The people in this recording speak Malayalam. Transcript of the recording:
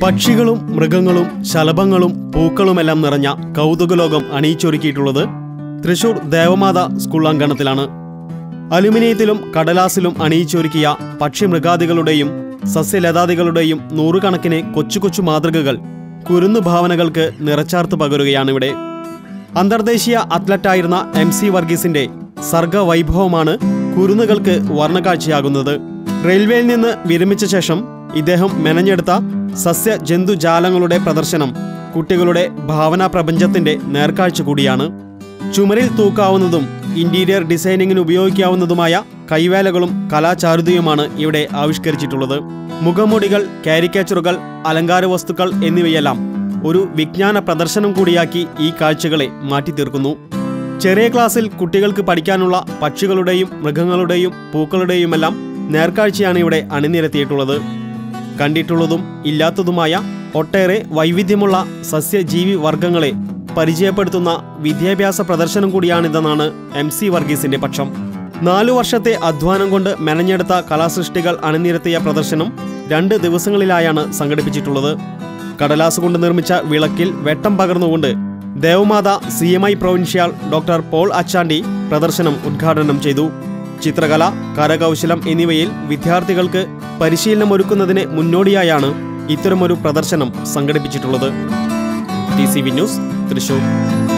പക്ഷികളും മൃഗങ്ങളും ശലഭങ്ങളും പൂക്കളുമെല്ലാം നിറഞ്ഞ കൗതുകലോകം അണിയിച്ചൊരുക്കിയിട്ടുള്ളത് തൃശൂർ ദേവമാത സ്കൂൾ അങ്കണത്തിലാണ് അലുമിനിയത്തിലും കടലാസിലും അണിയിച്ചൊരുക്കിയ പക്ഷിമൃഗാദികളുടെയും സസ്യലതാദികളുടെയും നൂറുകണക്കിന് കൊച്ചു കൊച്ചു മാതൃകകൾ കുരുന്നു ഭാവനകൾക്ക് നിറച്ചാർത്ത് പകരുകയാണിവിടെ അന്തർദേശീയ അത്ലറ്റായിരുന്ന എം സി വർഗീസിന്റെ സർഗവൈഭവമാണ് കുരുന്നുകൾക്ക് വർണ്ണക്കാഴ്ചയാകുന്നത് റെയിൽവേയിൽ നിന്ന് വിരമിച്ച ശേഷം ഇദ്ദേഹം മെനഞ്ഞെടുത്ത സസ്യ ജന്തുജാലങ്ങളുടെ പ്രദർശനം കുട്ടികളുടെ ഭാവനാ പ്രപഞ്ചത്തിന്റെ നേർക്കാഴ്ച കൂടിയാണ് ചുമരിൽ തൂക്കാവുന്നതും ഇന്റീരിയർ ഡിസൈനിങ്ങിന് ഉപയോഗിക്കാവുന്നതുമായ കൈവേലകളും കലാചാരുതയുമാണ് ഇവിടെ ആവിഷ്കരിച്ചിട്ടുള്ളത് മുഖമുടികൾ കാരിക്കേച്ചറുകൾ അലങ്കാര വസ്തുക്കൾ എന്നിവയെല്ലാം ഒരു വിജ്ഞാന പ്രദർശനം കൂടിയാക്കി ഈ കാഴ്ചകളെ മാറ്റിത്തീർക്കുന്നു ചെറിയ ക്ലാസ്സിൽ കുട്ടികൾക്ക് പഠിക്കാനുള്ള പക്ഷികളുടെയും മൃഗങ്ങളുടെയും പൂക്കളുടെയുമെല്ലാം നേർക്കാഴ്ചയാണ് ഇവിടെ അണിനിരത്തിയിട്ടുള്ളത് കണ്ടിട്ടുള്ളതും ഇല്ലാത്തതുമായ ഒട്ടേറെ വൈവിധ്യമുള്ള സസ്യജീവി വർഗങ്ങളെ പരിചയപ്പെടുത്തുന്ന വിദ്യാഭ്യാസ പ്രദർശനം കൂടിയാണിതെന്നാണ് എം സി വർഗീസിന്റെ പക്ഷം നാലു വർഷത്തെ അധ്വാനം കൊണ്ട് മെനഞ്ഞെടുത്ത കലാസൃഷ്ടികൾ അണിനിരത്തിയ പ്രദർശനം രണ്ട് ദിവസങ്ങളിലായാണ് സംഘടിപ്പിച്ചിട്ടുള്ളത് കടലാസ് കൊണ്ട് നിർമ്മിച്ച വിളക്കിൽ വെട്ടം പകർന്നുകൊണ്ട് Devamatha C M I provincial doctor Paul Achandi പ്രദർശനം ഉദ്ഘാടനം ചെയ്തു ചിത്രകല കരകൗശലം എന്നിവയിൽ വിദ്യാർത്ഥികൾക്ക് പരിശീലനമൊരുക്കുന്നതിന് മുന്നോടിയായാണ് ഇത്തരമൊരു പ്രദർശനം സംഘടിപ്പിച്ചിട്ടുള്ളത് T C V news Thrissur